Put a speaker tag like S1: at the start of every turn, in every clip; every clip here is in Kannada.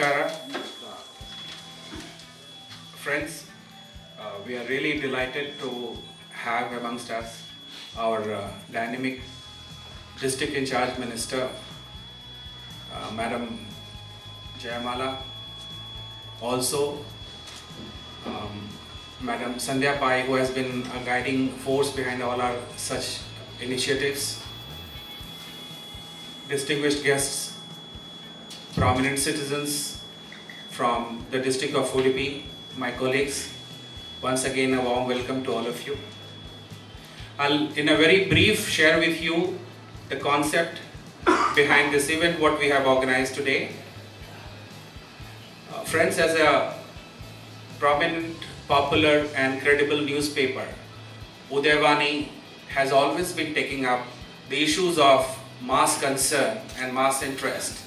S1: Namaskara. Friends, uh, we are really delighted to have amongst us our uh, dynamic district in charge minister, uh, Madam Jayamala. Also, um, Madam Sandhya Pai, who has been a guiding force behind all our such initiatives. Distinguished guests, prominent citizens from the district of Udupi, my colleagues, once again a warm welcome to all of you. I'll, in a very brief, share with you the concept behind this event, what we have organized today. Uh, friends, as a prominent, popular, and credible newspaper, Udayavani has always been taking up the issues of mass concern and mass interest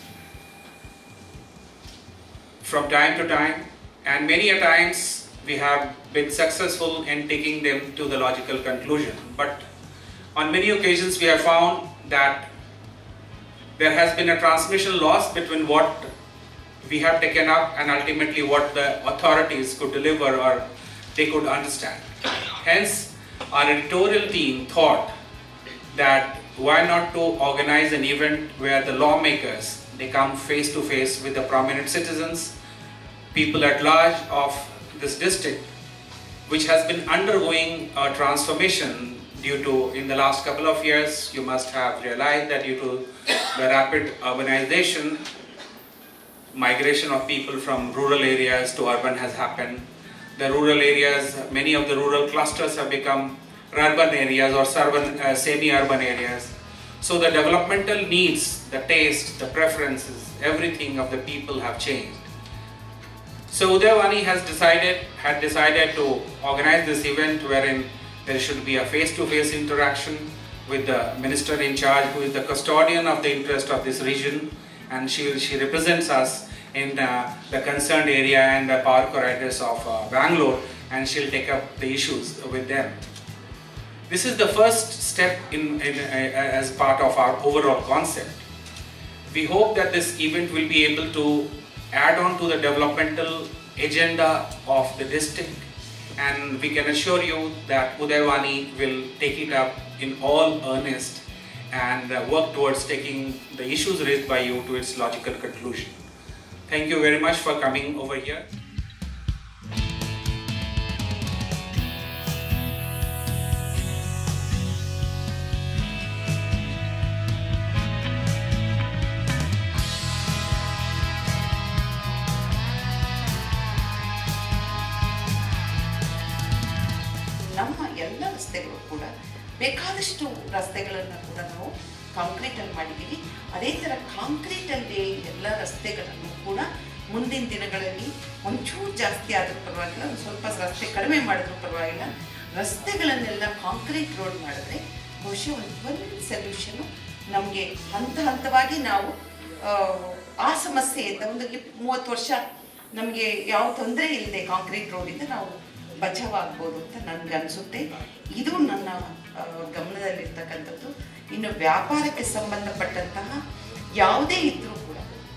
S1: from time to time, and many a times we have been successful in taking them to the logical conclusion. But on many occasions we have found that there has been a transmission loss between what we have taken up and ultimately what the authorities could deliver or they could understand. Hence, our editorial team thought that why not to organize an event where the lawmakers they come face to face with the prominent citizens, people at large of this district, which has been undergoing a transformation due to in the last couple of years you must have realized that due to the rapid urbanization migration of people from rural areas to urban has happened the rural areas many of the rural clusters have become urban areas or urban, uh, semi-urban areas so the developmental needs the taste the preferences everything of the people have changed so Udayavani has decided, had decided to organize this event wherein there should be a face-to-face interaction with the minister in charge who is the custodian of the interest of this region and she, she represents us in uh, the concerned area and the power corridors of uh, Bangalore and she'll take up the issues with them. This is the first step in, in, uh, as part of our overall concept. We hope that this event will be able to add on to the developmental agenda of the district and we can assure you that Udayavani will take it up in all earnest and uh, work towards taking the issues raised by you to its logical conclusion. Thank you very much for coming over here.
S2: ನಮ್ಮ ಎಲ್ಲ ರಸ್ತೆಗಳು ಕೂಡ ಬೇಕಾದಷ್ಟು ರಸ್ತೆಗಳನ್ನು ಕೂಡ ನಾವು ಕಾಂಕ್ರೀಟಲ್ಲಿ ಮಾಡಿದ್ದೀವಿ ಅದೇ ಥರ ಕಾಂಕ್ರೀಟಲ್ಲಿ ಎಲ್ಲ ರಸ್ತೆಗಳನ್ನು ಕೂಡ ಮುಂದಿನ ದಿನಗಳಲ್ಲಿ ಒಂಚೂರು ಜಾಸ್ತಿ ಆದರೂ ಪರವಾಗಿಲ್ಲ ಒಂದು ಸ್ವಲ್ಪ ರಸ್ತೆ ಕಡಿಮೆ ಮಾಡಿದ್ರೂ ಪರವಾಗಿಲ್ಲ ರಸ್ತೆಗಳನ್ನೆಲ್ಲ ಕಾಂಕ್ರೀಟ್ ರೋಡ್ ಮಾಡಿದ್ರೆ ಬಹುಶಃ ಒಂದು ಪರ್ಮನೆಂಟ್ ಸೊಲ್ಯೂಷನು ನಮಗೆ ಹಂತ ಹಂತವಾಗಿ ನಾವು ಆ, ಆ ಸಮಸ್ಯೆಯಿಂದ ಒಂದು ಇಪ್ ಮೂವತ್ತು ವರ್ಷ ನಮಗೆ ಯಾವ ತೊಂದರೆ ಇಲ್ಲದೆ ಕಾಂಕ್ರೀಟ್ ರೋಡಿಂದ ನಾವು ಬಚಾವಾಗ್ಬೋದು ಅಂತ ನನಗೆ ಅನಿಸುತ್ತೆ ಇದು ನನ್ನ ಆ, ಗಮನದಲ್ಲಿರ್ತಕ್ಕಂಥದ್ದು ಇನ್ನು ವ್ಯಾಪಾರಕ್ಕೆ ಸಂಬಂಧಪಟ್ಟಂತಹ ಯಾವುದೇ ಇದ್ರೂ ಕೂಡ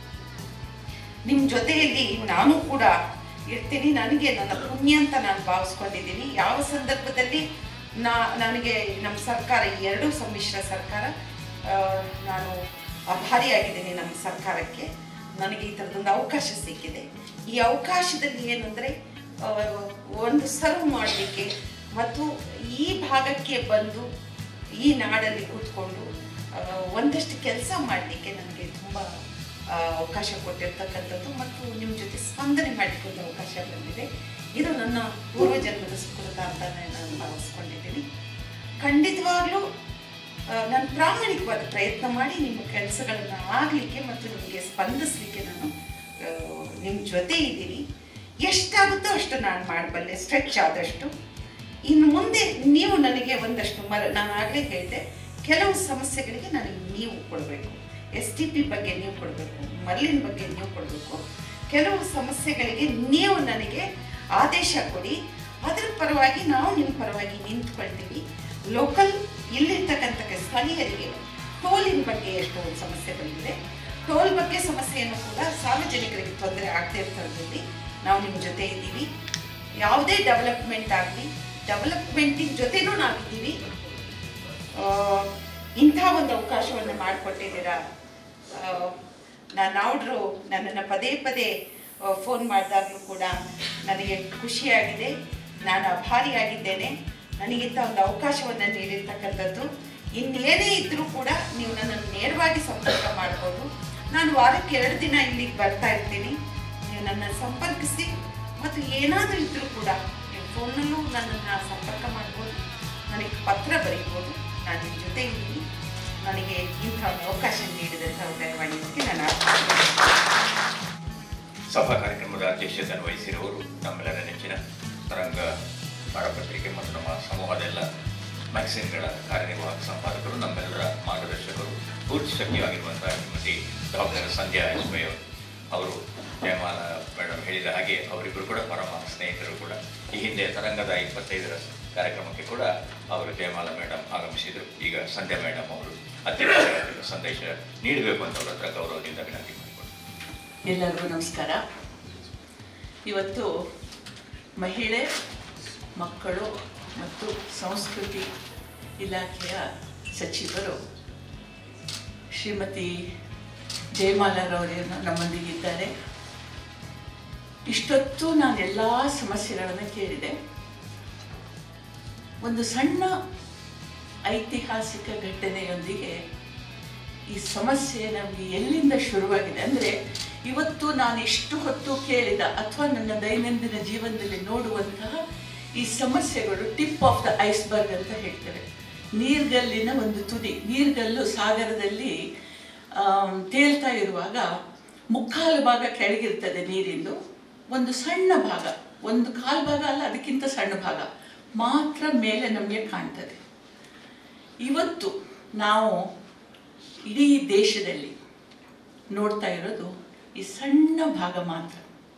S2: ನಿಮ್ಮ ಜೊತೆಯಲ್ಲಿ ನಾನು ಕೂಡ ಇರ್ತೀನಿ ನನಗೆ ನನ್ನ ಪುಣ್ಯ ಅಂತ ನಾನು ಭಾವಿಸ್ಕೊಂಡಿದ್ದೀನಿ ಯಾವ ಸಂದರ್ಭದಲ್ಲಿ ನಾ ನನಗೆ ನಮ್ಮ ಸರ್ಕಾರ ಈ ಎರಡೂ ಸಮ್ಮಿಶ್ರ ಸರ್ಕಾರ ಆ, ನಾನು ಆಭಾರಿಯಾಗಿದ್ದೀನಿ ನಮ್ಮ ಸರ್ಕಾರಕ್ಕೆ ನನಗೆ ಈ ಥರದೊಂದು ಅವಕಾಶ ಸಿಕ್ಕಿದೆ ಈ ಅವಕಾಶದಲ್ಲಿ ಏನಂದರೆ ಒಂದು ಸರ್ವ್ ಮಾಡಲಿಕ್ಕೆ ಮತ್ತು ಈ ಭಾಗಕ್ಕೆ ಬಂದು ಈ ನಾಡಲ್ಲಿ ಕೂತ್ಕೊಂಡು ಆ, ಒಂದಷ್ಟು ಕೆಲಸ ಮಾಡಲಿಕ್ಕೆ ನನಗೆ ತುಂಬ ಆ, ಅವಕಾಶ ಕೊಟ್ಟಿರ್ತಕ್ಕಂಥದ್ದು ಮತ್ತು ನಿಮ್ಮ ಜೊತೆ ಸ್ಪಂದನೆ ಮಾಡಲಿಕ್ಕೆ ಒಂದು ಅವಕಾಶ ಬಂದಿದೆ ಇದು ನನ್ನ ಪೂರ್ವಜನ್ಮದ ಸುಕೃತ ಅಂತ ನಾನು ಭಾವಿಸ್ಕೊಂಡಿದ್ದೀನಿ ಖಂಡಿತವಾಗ್ಲೂ ಆ, ನಾನು ಪ್ರಾಮಾಣಿಕವಾದ ಪ್ರಯತ್ನ ಮಾಡಿ ನಿಮ್ಮ ಕೆಲಸಗಳನ್ನು ಆಗಲಿಕ್ಕೆ ಮತ್ತು ನಿಮಗೆ ಸ್ಪಂದಿಸಲಿಕ್ಕೆ ನಾನು ನಿಮ್ಮ ಜೊತೆ ಇದ್ದೀನಿ ಎಷ್ಟಾಗುತ್ತೋ ಅಷ್ಟು ನಾನು ಮಾಡಬಲ್ಲೆ ಸ್ಟ್ರೆಚ್ ಆದಷ್ಟು ಇನ್ನು ಮುಂದೆ ನೀವು ನನಗೆ ಒಂದಷ್ಟು ಮರ ನಾನು ಆಗಲೇ ಹೇಳಿದೆ ಕೆಲವು ಸಮಸ್ಯೆಗಳಿಗೆ ನನಗೆ ನೀವು ಕೊಡಬೇಕು ಎಸ್ ಟಿ ಪಿ ಬಗ್ಗೆ ನೀವು ಕೊಡಬೇಕು ಮರಳಿನ ಬಗ್ಗೆ ನೀವು ಕೊಡಬೇಕು ಕೆಲವು ಸಮಸ್ಯೆಗಳಿಗೆ ನೀವು ನನಗೆ ಆದೇಶ ಕೊಡಿ ಅದರ ಪರವಾಗಿ ನಾವು ನಿಮ್ಮ ಪರವಾಗಿ ನಿಂತ್ಕೊಳ್ತೀವಿ ಲೋಕಲ್ ಇಲ್ಲಿರ್ತಕ್ಕಂಥ ಸ್ಥಳೀಯರಿಗೆ ಟೋಲಿನ ಬಗ್ಗೆ ಎಷ್ಟೋ ಒಂದು ಸಮಸ್ಯೆ ಬಂದಿದೆ ಟೋಲ್ ಬಗ್ಗೆ ಸಮಸ್ಯೆಯನ್ನು ಕೂಡ ಸಾರ್ವಜನಿಕರಿಗೆ ತೊಂದರೆ ಆಗದೆ ಇರ್ತದಲ್ಲಿ ನಾವು ನಿಮ್ಮ ಜೊತೆ ಇದ್ದೀವಿ ಯಾವುದೇ ಡೆವಲಪ್ಮೆಂಟ್ ಆಗಲಿ ಡೆವಲಪ್ಮೆಂಟಿನ ಜೊತೆನೂ ನಾವಿದ್ದೀವಿ ಆ, ಇಂಥ ಒಂದು ಅವಕಾಶವನ್ನು ಮಾಡಿಕೊಟ್ಟಿದ್ದೀರಾ ನಾನು ನಾವ್ರು ನನ್ನನ್ನು ಪದೇ ಪದೇ ಫೋನ್ ಮಾಡಿದಾಗಲೂ ಕೂಡ ನನಗೆ ಖುಷಿಯಾಗಿದೆ ನಾನು ಅಭಾರಿಯಾಗಿದ್ದೇನೆ ನನಗಿಂತ ಒಂದು ಅವಕಾಶವನ್ನು ನೀಡಿರ್ತಕ್ಕಂಥದ್ದು ಇನ್ನೇನೇ ಇದ್ದರೂ ಕೂಡ ನೀವು ನನ್ನನ್ನು ನೇರವಾಗಿ ಸಂಪರ್ಕ ಮಾಡ್ಬೋದು ನಾನು ವಾರಕ್ಕೆ ಎರಡು ದಿನ ಇಲ್ಲಿಗೆ ಬರ್ತಾ ಇರ್ತೀನಿ ನೀವು ನನ್ನ ಸಂಪರ್ಕಿಸಿ ಮತ್ತು ಏನಾದರೂ ಇದ್ದರೂ ಕೂಡ ನೀವು ಫೋನಲ್ಲೂ ನನ್ನನ್ನು ಸಂಪರ್ಕ ಮಾಡ್ಬೋದು ನನಗೆ ಪತ್ರ ಬರೀಬೋದು ನಾನು ನಿಮ್ಮ ಜೊತೆ ಇದ್ದೀನಿ ನನಗೆ ಇಂಥ ಒಂದು ಅವಕಾಶ ನೀಡಿದಂಥ ಉದಯವಾಣಿಗೆ ನಾನು
S3: ಸಭಾ ಕಾರ್ಯಕ್ರಮದ ಅಧ್ಯಕ್ಷತೆಯನ್ನು ವಹಿಸಿರುವವರು ನಮ್ಮೆಲ್ಲರ ನೆಚ್ಚಿನ ತರಂಗ ವಾರಪತ್ರಿಕೆ ಮತ್ತು ನಮ್ಮ ಸಮೂಹದ ಎಲ್ಲ ಮ್ಯಾಗಝಿನ್ಗಳ ಕಾರ್ಯನಿರ್ವಾಹಕ ಸಂಪಾದಕರು ನಮ್ಮೆಲ್ಲರ ಮಾರ್ಗದರ್ಶಕರು ಪೂರ್ತಿ ಶಕ್ತಿಯಾಗಿರುವಂತಹ ಶ್ರೀಮತಿ ಡಾಕ್ಟರ್ ಸಂಧ್ಯಾ ಎಸ್ಮೈ ಅವರು ಜಯಮಾಲ ಮೇಡಮ್ ಹೇಳಿದ ಹಾಗೆ ಅವರಿಬ್ಬರು ಕೂಡ ಪರಮ ಸ್ನೇಹಿತರು ಕೂಡ ಈ ಹಿಂದೆ ತರಂಗದ ಇಪ್ಪತ್ತೈದರ ಕಾರ್ಯಕ್ರಮಕ್ಕೆ ಕೂಡ ಅವರು ಜಯಮಾಲ ಮೇಡಮ್ ಆಗಮಿಸಿದರು ಈಗ ಸಂಧ್ಯಾ ಮೇಡಮ್ ಅವರು ಅಧ್ಯಕ್ಷ ಸಂದೇಶ ನೀಡಬೇಕು ಅಂತ ಅವರ ಹತ್ರ ಗೌರವದಿಂದ ವಿನಂತಿ ಮಾಡಿಕೊಂಡು
S4: ಎಲ್ಲರಿಗೂ ನಮಸ್ಕಾರ ಇವತ್ತು ಮಹಿಳೆ ಮಕ್ಕಳು ಮತ್ತು ಸಂಸ್ಕೃತಿ ಇಲಾಖೆಯ ಸಚಿವರು ಶ್ರೀಮತಿ ಜಯಮಾಲಾರವರೇನು ನಮ್ಮೊಂದಿಗಿದ್ದಾರೆ ಇಷ್ಟೊತ್ತು ನಾನು ಎಲ್ಲ ಸಮಸ್ಯೆಗಳನ್ನು ಕೇಳಿದೆ ಒಂದು ಸಣ್ಣ ಐತಿಹಾಸಿಕ ಘಟನೆಯೊಂದಿಗೆ ಈ ಸಮಸ್ಯೆ ನಮಗೆ ಎಲ್ಲಿಂದ ಶುರುವಾಗಿದೆ ಅಂದರೆ ಇವತ್ತು ನಾನು ಇಷ್ಟು ಹೊತ್ತು ಕೇಳಿದ ಅಥವಾ ನನ್ನ ದೈನಂದಿನ ಜೀವನದಲ್ಲಿ ನೋಡುವಂತಹ ಈ ಸಮಸ್ಯೆಗಳು ಟಿಪ್ ಆಫ್ ದ ಐಸ್ಬರ್ಗ್ ಅಂತ ಹೇಳ್ತೇವೆ ನೀರ್ಗಲ್ಲಿನ ಒಂದು ತುದಿ ನೀರ್ಗಲ್ಲು ಸಾಗರದಲ್ಲಿ ಆಮ್, ತೇಲ್ತಾ ಇರುವಾಗ ಮುಕ್ಕಾಲು ಭಾಗ ಕೆಳಗಿರ್ತದೆ ನೀರಿಂದು ಒಂದು ಸಣ್ಣ ಭಾಗ ಒಂದು ಕಾಲು ಭಾಗ ಅಲ್ಲ ಅದಕ್ಕಿಂತ ಸಣ್ಣ ಭಾಗ ಮಾತ್ರ ಮೇಲೆ ನಮಗೆ ಕಾಣ್ತದೆ ಇವತ್ತು ನಾವು ಇಡೀ ದೇಶದಲ್ಲಿ ನೋಡ್ತಾ ಇರೋದು ಈ ಸಣ್ಣ ಭಾಗ ಮಾತ್ರ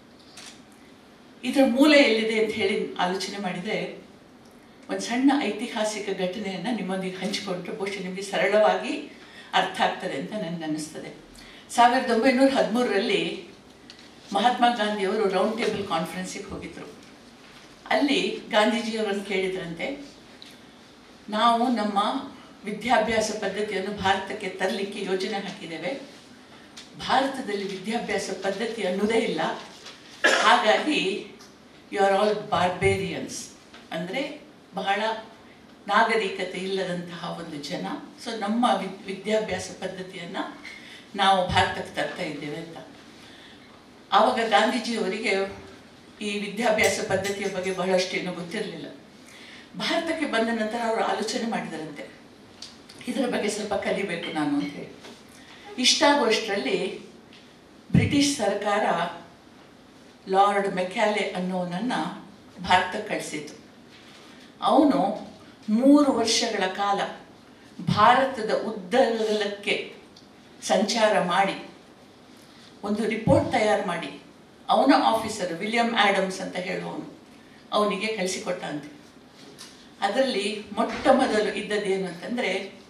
S4: ಇದರ ಮೂಲ ಎಲ್ಲಿದೆ ಅಂತ ಹೇಳಿ ಆಲೋಚನೆ ಮಾಡಿದರೆ ಒಂದು ಸಣ್ಣ ಐತಿಹಾಸಿಕ ಘಟನೆಯನ್ನು ನಿಮ್ಮೊಂದಿಗೆ ಹಂಚಿಕೊಂಡ್ರೆ ಬಹುಶಃ ನಿಮಗೆ ಸರಳವಾಗಿ ಅರ್ಥ ಆಗ್ತದೆ ಅಂತ ನನಗೆ ಅನ್ನಿಸ್ತದೆ ಸಾವಿರದ ಒಂಬೈನೂರ ಹದಿಮೂರರಲ್ಲಿ ಮಹಾತ್ಮ ಗಾಂಧಿಯವರು ರೌಂಡ್ ಟೇಬಲ್ ಕಾನ್ಫರೆನ್ಸಿಗೆ ಹೋಗಿದ್ರು ಅಲ್ಲಿ ಗಾಂಧೀಜಿಯವರನ್ನು ಕೇಳಿದ್ರಂತೆ ನಾವು ನಮ್ಮ ವಿದ್ಯಾಭ್ಯಾಸ ಪದ್ಧತಿಯನ್ನು ಭಾರತಕ್ಕೆ ತರಲಿಕ್ಕೆ ಯೋಜನೆ ಹಾಕಿದ್ದೇವೆ ಭಾರತದಲ್ಲಿ ವಿದ್ಯಾಭ್ಯಾಸ ಪದ್ಧತಿ ಅನ್ನೋದೇ ಇಲ್ಲ ಹಾಗಾಗಿ ಯು ಆರ್ ಆಲ್ ಬಾರ್ಬೇರಿಯನ್ಸ್ ಅಂದರೆ ಬಹಳ ನಾಗರಿಕತೆ ಇಲ್ಲದಂತಹ ಒಂದು ಜನ ಸೊ ನಮ್ಮ ವಿ- ವಿದ್ಯಾಭ್ಯಾಸ ಪದ್ಧತಿಯನ್ನು ನಾವು ಭಾರತಕ್ಕೆ ತರ್ತಾ ಇದ್ದೇವೆ ಅಂತ ಆವಾಗ ಗಾಂಧೀಜಿಯವರಿಗೆ ಈ ವಿದ್ಯಾಭ್ಯಾಸ ಪದ್ಧತಿಯ ಬಗ್ಗೆ ಬಹಳಷ್ಟು ಏನೂ ಗೊತ್ತಿರಲಿಲ್ಲ ಭಾರತಕ್ಕೆ ಬಂದ ನಂತರ ಅವರು ಆಲೋಚನೆ ಮಾಡಿದರಂತೆ ಇದರ ಬಗ್ಗೆ ಸ್ವಲ್ಪ ಕಲಿಬೇಕು ನಾನು ಅಂತ ಹೇಳಿ ಇಷ್ಟಾಗುವಷ್ಟರಲ್ಲಿ ಬ್ರಿಟಿಷ್ ಸರ್ಕಾರ ಲಾರ್ಡ್ ಮೆಕ್ಯಾಲೆ ಅನ್ನೋನನ್ನು ಭಾರತಕ್ಕೆ ಕಳಿಸಿತು ಅವನು ಮೂರು ವರ್ಷಗಳ ಕಾಲ ಭಾರತದ ಉದ್ದಗಲಕ್ಕೆ ಸಂಚಾರ ಮಾಡಿ ಒಂದು ರಿಪೋರ್ಟ್ ತಯಾರು ಮಾಡಿ ಅವನ ಆಫೀಸರ್ ವಿಲಿಯಂ ಆಡಮ್ಸ್ ಅಂತ ಹೇಳುವವನು ಅವನಿಗೆ ಕಳಿಸಿಕೊಟ್ಟಂತೆ ಅದರಲ್ಲಿ ಮೊಟ್ಟ ಮೊದಲು ಇದ್ದದ್ದೇನು ಅಂತಂದರೆ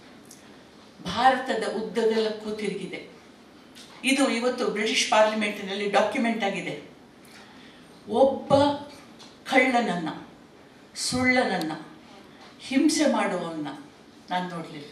S4: ಭಾರತದ ಉದ್ದಗಲಕ್ಕೂ ತಿರುಗಿದೆ ಇದು ಇವತ್ತು ಬ್ರಿಟಿಷ್ ಪಾರ್ಲಿಮೆಂಟಿನಲ್ಲಿ ಡಾಕ್ಯುಮೆಂಟ್ ಆಗಿದೆ ಒಬ್ಬ ಕಳ್ಳನನ್ನ ಸುಳ್ಳನನ್ನ ಹಿಂಸೆ ಮಾಡುವವನ್ನ ನಾನು ನೋಡಲಿಲ್ಲ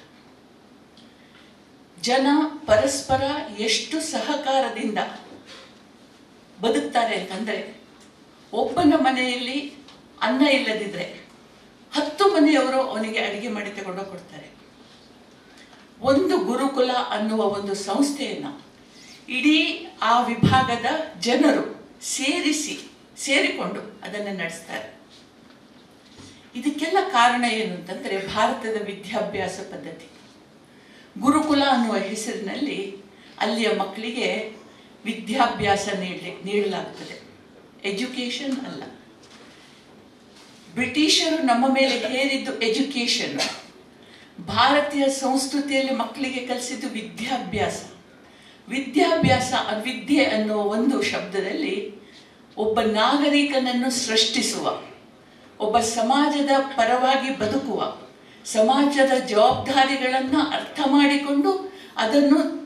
S4: ಜನ ಪರಸ್ಪರ ಎಷ್ಟು ಸಹಕಾರದಿಂದ ಬದುಕ್ತಾರೆ ಅಂತಂದರೆ ಒಬ್ಬನ ಮನೆಯಲ್ಲಿ ಅನ್ನ ಇಲ್ಲದಿದ್ರೆ ಹತ್ತು ಮನೆಯವರು ಅವನಿಗೆ ಅಡಿಗೆ ಮಾಡಿ ತಗೊಂಡು ಕೊಡ್ತಾರೆ ಒಂದು ಗುರುಕುಲ ಅನ್ನುವ ಒಂದು ಸಂಸ್ಥೆಯನ್ನ ಇಡೀ ಆ ವಿಭಾಗದ ಜನರು ಸೇರಿಸಿ ಸೇರಿಕೊಂಡು ಅದನ್ನು ನಡೆಸ್ತಾರೆ ಇದಕ್ಕೆಲ್ಲ ಕಾರಣ ಏನು ಅಂತಂದ್ರೆ ಭಾರತದ ವಿದ್ಯಾಭ್ಯಾಸ ಪದ್ಧತಿ ಗುರುಕುಲ ಅನ್ನುವ ಹೆಸರಿನಲ್ಲಿ ಅಲ್ಲಿಯ ಮಕ್ಕಳಿಗೆ ವಿದ್ಯಾಭ್ಯಾಸ ನೀಡಲಿ ನೀಡಲಾಗುತ್ತದೆ ಎಜುಕೇಶನ್ ಅಲ್ಲ ಬ್ರಿಟಿಷರು ನಮ್ಮ ಮೇಲೆ ಹೇರಿದ್ದು ಎಜುಕೇಶನ್ ಭಾರತೀಯ ಸಂಸ್ಕೃತಿಯಲ್ಲಿ ಮಕ್ಕಳಿಗೆ ಕಲಿಸಿದ್ದು ವಿದ್ಯಾಭ್ಯಾಸ ವಿದ್ಯಾಭ್ಯಾಸ ಅ- ವಿದ್ಯೆ ಅನ್ನುವ ಒಂದು ಶಬ್ದದಲ್ಲಿ ಒಬ್ಬ ನಾಗರಿಕನನ್ನು ಸೃಷ್ಟಿಸುವ ಒಬ್ಬ ಸಮಾಜದ ಪರವಾಗಿ ಬದುಕುವ ಸಮಾಜದ ಜವಾಬ್ದಾರಿಗಳನ್ನು ಅರ್ಥ ಮಾಡಿಕೊಂಡು ಅದನ್ನು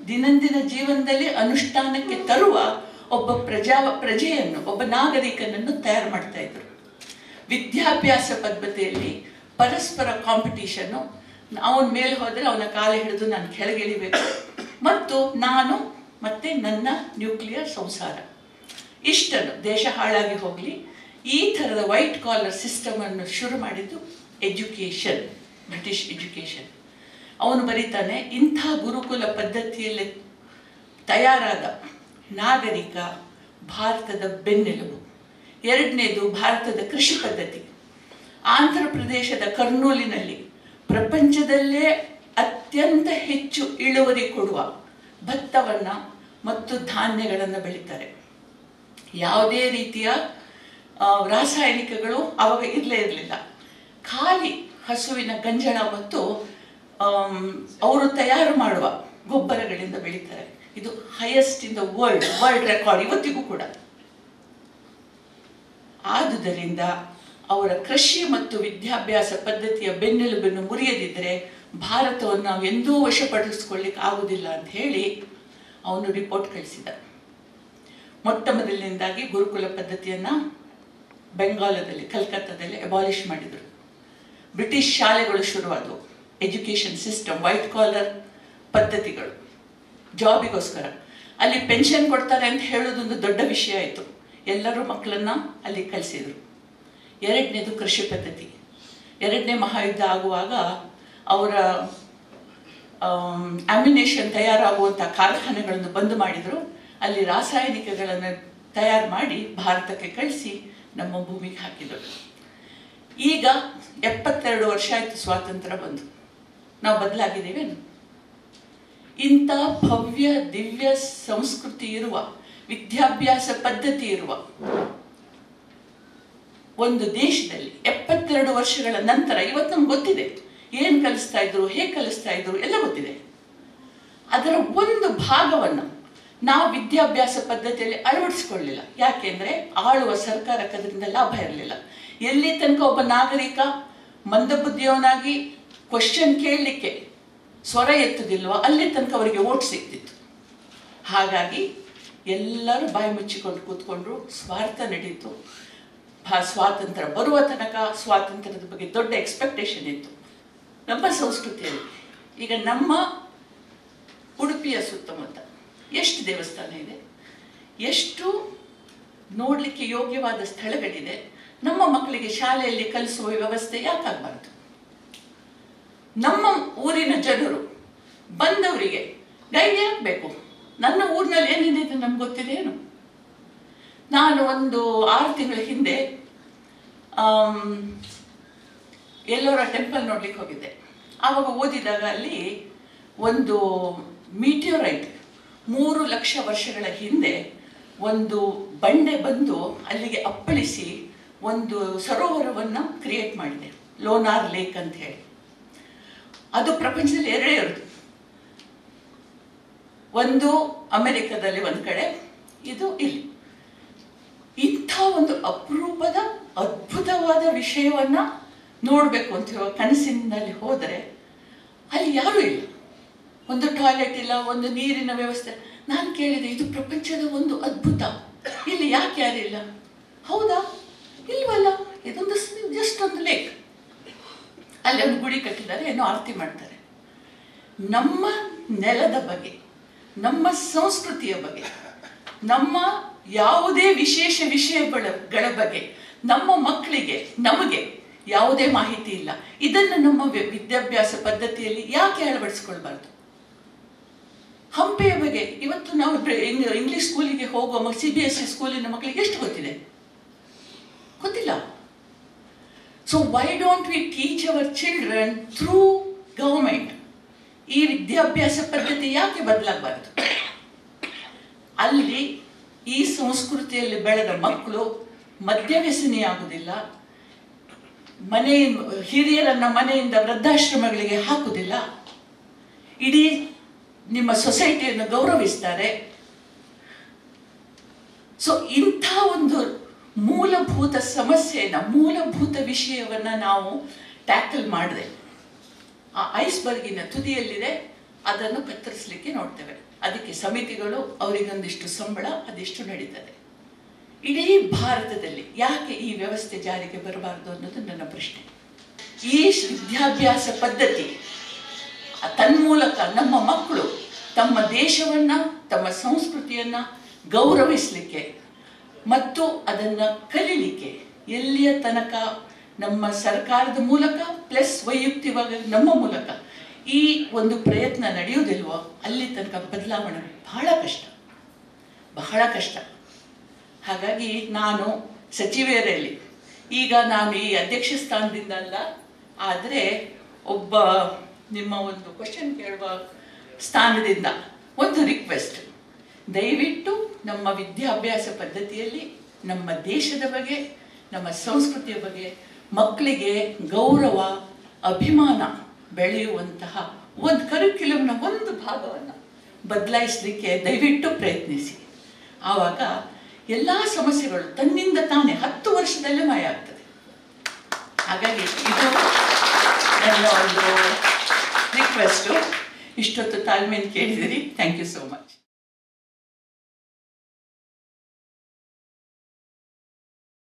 S4: ದಿನಂದಿನ ಜೀವನದಲ್ಲಿ ಅನುಷ್ಠಾನಕ್ಕೆ ತರುವ ಒಬ್ಬ ಪ್ರಜಾ ಪ್ರಜೆಯನ್ನು ಒಬ್ಬ ನಾಗರಿಕನನ್ನು ತಯಾರು ಮಾಡ್ತಾ ಇದ್ರು ವಿದ್ಯಾಭ್ಯಾಸ ಪದ್ಧತಿಯಲ್ಲಿ ಪರಸ್ಪರ ಕಾಂಪಿಟಿಷನ್ನು ಅವನ ಮೇಲೆ ಹೋದರೆ ಅವನ ಕಾಲ ಹಿಡಿದು ನಾನು ಕೆಳಗಿಳಿಬೇಕು ಮತ್ತು ನಾನು ಮತ್ತೆ ನನ್ನ ನ್ಯೂಕ್ಲಿಯರ್ ಸಂಸಾರ ಇಷ್ಟನ್ನು ದೇಶ ಹಾಳಾಗಿ ಹೋಗಲಿ ಈ ಥರದ ವೈಟ್ ಕಾಲರ್ ಸಿಸ್ಟಮ್ ಅನ್ನು ಶುರು ಮಾಡಿದ್ದು ಎಜುಕೇಷನ್ ಬ್ರಿಟಿಷ್ ಎಜುಕೇಷನ್ ಅವನು ಬರೀತಾನೆ ಇಂಥ ಗುರುಕುಲ ಪದ್ಧತಿಯಲ್ಲಿ ತಯಾರಾದ ನಾಗರಿಕ ಭಾರತದ ಬೆನ್ನೆಲುಬು ಎರಡನೇದು ಭಾರತದ ಕೃಷಿ ಪದ್ಧತಿ ಆಂಧ್ರ ಪ್ರದೇಶದ ಕರ್ನೂಲಿನಲ್ಲಿ ಪ್ರಪಂಚದಲ್ಲೇ ಅತ್ಯಂತ ಹೆಚ್ಚು ಇಳುವರಿ ಕೊಡುವ ಭತ್ತವನ್ನ ಮತ್ತು ಧಾನ್ಯಗಳನ್ನು ಬೆಳೀತಾರೆ ಯಾವುದೇ ರೀತಿಯ ಆ, ರಾಸಾಯನಿಕಗಳು ಅವಾಗ ಇರಲೇ ಇರಲಿಲ್ಲ ಖಾಲಿ ಹಸುವಿನ ಗಂಜಳ ಮತ್ತು ಆಮ್, ಅವರು ತಯಾರು ಮಾಡುವ ಗೊಬ್ಬರಗಳಿಂದ ಬೆಳೀತಾರೆ ಇದು highest in the world world record ಇವತ್ತಿಗೂ ಕೂಡ ಆದುದರಿಂದ ಅವರ ಕೃಷಿ ಮತ್ತು ವಿದ್ಯಾಭ್ಯಾಸ ಪದ್ಧತಿಯ ಬೆನ್ನೆಲುಬನ್ನು ಮುರಿಯದಿದ್ದರೆ ಭಾರತವನ್ನು ನಾವು ಎಂದೂ ವಶಪಡಿಸ್ಕೊಳ್ಳಿಕ್ಕೆ ಆಗುವುದಿಲ್ಲ ಅಂತ ಹೇಳಿ ಅವನು ರಿಪೋರ್ಟ್ ಕಳಿಸಿದ ಮೊಟ್ಟ ಮೊದಲನೇದಾಗಿ ಗುರುಕುಲ ಪದ್ಧತಿಯನ್ನ ಬೆಂಗಾಲದಲ್ಲಿ ಕಲ್ಕತ್ತಾದಲ್ಲಿ ಅಬಾಲಿಷ್ ಮಾಡಿದರು ಬ್ರಿಟಿಷ್ ಶಾಲೆಗಳು ಶುರುವಾದವು ಎಜುಕೇಷನ್ ಸಿಸ್ಟಮ್ ವೈಟ್ ಕಾಲರ್ ಪದ್ಧತಿಗಳು ಜಾಬಿಗೋಸ್ಕರ ಅಲ್ಲಿ ಪೆನ್ಷನ್ ಕೊಡ್ತಾರೆ ಅಂತ ಹೇಳೋದೊಂದು ದೊಡ್ಡ ವಿಷಯ ಆಯಿತು ಎಲ್ಲರೂ ಮಕ್ಕಳನ್ನ ಅಲ್ಲಿ ಕಲಿಸಿದರು ಎರಡನೇದು ಕೃಷಿ ಪದ್ಧತಿ ಎರಡನೇ ಮಹಾಯುದ್ಧ ಆಗುವಾಗ ಅವರ ಅಮ್ಯುನೇಷನ್ ತಯಾರಾಗುವಂಥ ಕಾರ್ಖಾನೆಗಳನ್ನು ಬಂದ್ ಮಾಡಿದರು ಅಲ್ಲಿ ರಾಸಾಯನಿಕಗಳನ್ನು ತಯಾರು ಮಾಡಿ ಭಾರತಕ್ಕೆ ಕಳಿಸಿ ನಮ್ಮ ಭೂಮಿಗೆ ಹಾಕಿದರು ಈಗ ಎಪ್ಪತ್ತೆರಡು ವರ್ಷ ಆಯಿತು ಸ್ವಾತಂತ್ರ್ಯ ಬಂದು ನಾವು ಬದಲಾಗಿದ್ದೇವೇನು ಇಂಥ ಭವ್ಯ ದಿವ್ಯ ಸಂಸ್ಕೃತಿ ಇರುವ ವಿದ್ಯಾಭ್ಯಾಸ ಪದ್ಧತಿ ಇರುವ ಒಂದು ದೇಶದಲ್ಲಿ ಎಪ್ಪತ್ತೆರಡು ವರ್ಷಗಳ ನಂತರ ಇವತ್ತು ನಮ್ಗೆ ಗೊತ್ತಿದೆ ಏನ್ ಕಲಿಸ್ತಾ ಇದ್ರು ಹೇಗೆ ಕಲಿಸ್ತಾ ಇದ್ರು ಎಲ್ಲ ಗೊತ್ತಿದೆ ಅದರ ಒಂದು ಭಾಗವನ್ನು ನಾವು ವಿದ್ಯಾಭ್ಯಾಸ ಪದ್ಧತಿಯಲ್ಲಿ ಅಳವಡಿಸ್ಕೊಳ್ಳಿಲ್ಲ ಯಾಕೆಂದ್ರೆ ಆಳುವ ಸರ್ಕಾರಕ್ಕೆ ಅದರಿಂದ ಲಾಭ ಇರಲಿಲ್ಲ ಎಲ್ಲಿ ತನಕ ಒಬ್ಬ ನಾಗರಿಕ ಮಂದಬುದ್ಧಿಯವನಾಗಿ ಕ್ವಶನ್ ಕೇಳಲಿಕ್ಕೆ ಸ್ವರ ಎತ್ತುದಿಲ್ವೋ ಅಲ್ಲಿ ತನಕ ಅವರಿಗೆ ಓಟ್ ಸಿಗ್ತಿತ್ತು ಹಾಗಾಗಿ ಎಲ್ಲರೂ ಬಾಯಿ ಮುಚ್ಚಿಕೊಂಡು ಕೂತ್ಕೊಂಡ್ರು ಸ್ವಾರ್ಥ ನಡೀತು ಭಾ ಸ್ವಾತಂತ್ರ್ಯ ಬರುವ ತನಕ ಸ್ವಾತಂತ್ರ್ಯದ ಬಗ್ಗೆ ದೊಡ್ಡ ಎಕ್ಸ್ಪೆಕ್ಟೇಷನ್ ಇತ್ತು ನಮ್ಮ ಸಂಸ್ಕೃತಿಯಲ್ಲಿ ಈಗ ನಮ್ಮ ಉಡುಪಿಯ ಸುತ್ತಮುತ್ತ ಎಷ್ಟು ದೇವಸ್ಥಾನ ಇದೆ ಎಷ್ಟು ನೋಡಲಿಕ್ಕೆ ಯೋಗ್ಯವಾದ ಸ್ಥಳಗಳಿದೆ ನಮ್ಮ ಮಕ್ಕಳಿಗೆ ಶಾಲೆಯಲ್ಲಿ ಕಲಿಸುವ ವ್ಯವಸ್ಥೆ ಯಾಕಾಗಬಾರ್ದು ನಮ್ಮ ಊರಿನ ಜನರು ಬಂದವರಿಗೆ ಗೈಡ್ ಬೇಕು ನನ್ನ ಊರಿನಲ್ಲಿ ಏನಿದೆ ಅಂತ ನಮ್ಗೆ ಗೊತ್ತಿದೆ ಏನು ನಾನು ಒಂದು ಆರು ತಿಂಗಳ ಹಿಂದೆ ಆಮ್, ಎಲ್ಲೋರ ಟೆಂಪಲ್ ನೋಡ್ಲಿಕ್ಕೆ ಹೋಗಿದ್ದೆ ಆವಾಗ ಓದಿದಾಗ ಅಲ್ಲಿ ಒಂದು ಮೀಟಿಯೋರೈಟ್ ಮೂರು ಲಕ್ಷ ವರ್ಷಗಳ ಹಿಂದೆ ಒಂದು ಬಂಡೆ ಬಂದು ಅಲ್ಲಿಗೆ ಅಪ್ಪಳಿಸಿ ಒಂದು ಸರೋವರವನ್ನು ಕ್ರಿಯೇಟ್ ಮಾಡಿದೆ ಲೋನಾರ್ ಲೇಕ್ ಅಂತ ಹೇಳಿ ಅದು ಪ್ರಪಂಚದಲ್ಲಿ ಎರಡೇ ಇರೋದು ಒಂದು ಅಮೆರಿಕದಲ್ಲಿ ಒಂದು ಕಡೆ ಇದು ಇಲ್ಲಿ ಇಂಥ ಒಂದು ಅಪರೂಪದ ಅದ್ಭುತವಾದ ವಿಷಯವನ್ನ ನೋಡಬೇಕು ಅಂತ ಹೇಳುವ ಕನಸಿನಲ್ಲಿ ಹೋದರೆ ಅಲ್ಲಿ ಯಾರೂ ಇಲ್ಲ ಒಂದು ಟಾಯ್ಲೆಟ್ ಇಲ್ಲ ಒಂದು ನೀರಿನ ವ್ಯವಸ್ಥೆ ನಾನು ಕೇಳಿದೆ ಇದು ಪ್ರಪಂಚದ ಒಂದು ಅದ್ಭುತ ಇಲ್ಲಿ ಯಾಕೆ ಯಾರಿಲ್ಲ ಹೌದಾ ಇಲ್ವಲ್ಲ ಇದೊಂದು ಜಸ್ಟ್ ಒಂದು ಲೇಕ್ ಅಲ್ಲಿ ಒಂದು ಗುಡಿ ಕಟ್ಟಿದ್ದಾರೆ ಏನೋ ಆರತಿ ಮಾಡ್ತಾರೆ ನಮ್ಮ ನೆಲದ ಬಗ್ಗೆ ನಮ್ಮ ಸಂಸ್ಕೃತಿಯ ಬಗ್ಗೆ ನಮ್ಮ ಯಾವುದೇ ವಿಶೇಷ ವಿಷಯಗಳ ಗಳ ಬಗ್ಗೆ ನಮ್ಮ ಮಕ್ಕಳಿಗೆ ನಮಗೆ ಯಾವುದೇ ಮಾಹಿತಿ ಇಲ್ಲ ಇದನ್ನು ನಮ್ಮ ವಿ- ವಿದ್ಯಾಭ್ಯಾಸ ಪದ್ಧತಿಯಲ್ಲಿ ಯಾಕೆ ಅಳವಡಿಸ್ಕೊಳ್ಬಾರ್ದು ಹಂಪೆಯ ಬಗ್ಗೆ ಇವತ್ತು ನಾವು ಬ್ರ- ಇಂಗ್- ಇಂಗ್ಲಿಷ್ ಸ್ಕೂಲಿಗೆ ಹೋಗುವ ಸಿ ಬಿ ಎಸ್ ಸಿ ಸ್ಕೂಲಿನ ಮಕ್ಕಳಿಗೆ ಎಷ್ಟು ಗೊತ್ತಿದೆ ಗೊತ್ತಿಲ್ಲ so why don't we teach our children through government ಈ ವಿದ್ಯಾಭ್ಯಾಸ ಪದ್ಧತಿ ಯಾಕೆ ಬದಲಾಗಬಾರದು ಅಲ್ಲಿ ಈ ಸಂಸ್ಕೃತಿಯಲ್ಲಿ ಬೆಳೆದ ಮಕ್ಕಳು ಮದ್ಯವ್ಯಸನಿ ಆಗುವುದಿಲ್ಲ ಮನೆ ಹಿರಿಯರನ್ನ ಮನೆಯಿಂದ ವೃದ್ಧಾಶ್ರಮಗಳಿಗೆ ಹಾಕುವುದಿಲ್ಲ ಇಡೀ ನಿಮ್ಮ ಸೊಸೈಟಿಯನ್ನು ಗೌರವಿಸ್ತಾರೆ ಸೊ ಇಂಥ ಒಂದು ಮೂಲಭೂತ ಸಮಸ್ಯೆನ ಮೂಲಭೂತ ವಿಷಯವನ್ನ ನಾವು ಟ್ಯಾಕಲ್ ಮಾಡಿದೆ ಆ ಐಸ್ಬರ್ಗಿನ ತುದಿಯಲ್ಲಿದೆ ಅದನ್ನು ಕತ್ತರಿಸಲಿಕ್ಕೆ ನೋಡ್ತೇವೆ ಅದಕ್ಕೆ ಸಮಿತಿಗಳು ಅವರಿಗೊಂದಿಷ್ಟು ಸಂಬಳ ಅದಿಷ್ಟು ನಡೀತದೆ ಇಡೀ ಭಾರತದಲ್ಲಿ ಯಾಕೆ ಈ ವ್ಯವಸ್ಥೆ ಜಾರಿಗೆ ಬರಬಾರದು ಅನ್ನೋದು ನನ್ನ ಪ್ರಶ್ನೆ ಈ ವಿದ್ಯಾಭ್ಯಾಸ ಪದ್ಧತಿ ತನ್ಮೂಲಕ ನಮ್ಮ ಮಕ್ಕಳು ತಮ್ಮ ದೇಶವನ್ನ ತಮ್ಮ ಸಂಸ್ಕೃತಿಯನ್ನ ಗೌರವಿಸಲಿಕ್ಕೆ ಮತ್ತು ಅದನ್ನ ಕಲೀಲಿಕ್ಕೆ ಎಲ್ಲಿಯ ತನಕ ನಮ್ಮ ಸರ್ಕಾರದ ಮೂಲಕ ಪ್ಲಸ್ ವೈಯಕ್ತಿಕವಾಗಿ ನಮ್ಮ ಮೂಲಕ ಈ ಒಂದು ಪ್ರಯತ್ನ ನಡೆಯುವುದಿಲ್ವೋ ಅಲ್ಲಿ ತನಕ ಬದಲಾವಣೆ ಬಹಳ ಕಷ್ಟ ಬಹಳ ಕಷ್ಟ ಹಾಗಾಗಿ ನಾನು ಸಚಿವೆಯರಲ್ಲಿ ಈಗ ನಾನು ಈ ಅಧ್ಯಕ್ಷ ಸ್ಥಾನದಿಂದ ಅಲ್ಲ ಆದರೆ ಒಬ್ಬ ನಿಮ್ಮ ಒಂದು ಕ್ವಶನ್ ಕೇಳುವ ಸ್ಥಾನದಿಂದ ಒಂದು ರಿಕ್ವೆಸ್ಟ್ ದಯವಿಟ್ಟು ನಮ್ಮ ವಿದ್ಯಾಭ್ಯಾಸ ಪದ್ಧತಿಯಲ್ಲಿ ನಮ್ಮ ದೇಶದ ಬಗ್ಗೆ ನಮ್ಮ ಸಂಸ್ಕೃತಿಯ ಬಗ್ಗೆ ಮಕ್ಕಳಿಗೆ ಗೌರವ ಅಭಿಮಾನ ಬೆಳೆಯುವಂತಹ ಒಂದು ಕರಿಕ್ಯುಲಮ್ನ ಒಂದು ಭಾಗವನ್ನು ಬದಲಾಯಿಸಲಿಕ್ಕೆ ದಯವಿಟ್ಟು ಪ್ರಯತ್ನಿಸಿ ಆವಾಗ ಎಲ್ಲ ಸಮಸ್ಯೆಗಳು ತನ್ನಿಂದ ತಾನೇ ಹತ್ತು ವರ್ಷದಲ್ಲೇ ಮಾಯ ಆಗ್ತದೆ ಹಾಗಾಗಿ ಇದು ನನ್ನ ಒಂದು ರಿಕ್ವೆಸ್ಟು ಇಷ್ಟೊತ್ತು ತಾಳ್ಮೆಯನ್ನು ಕೇಳಿದಿರಿ ಥ್ಯಾಂಕ್ ಯು ಸೋ ಮಚ್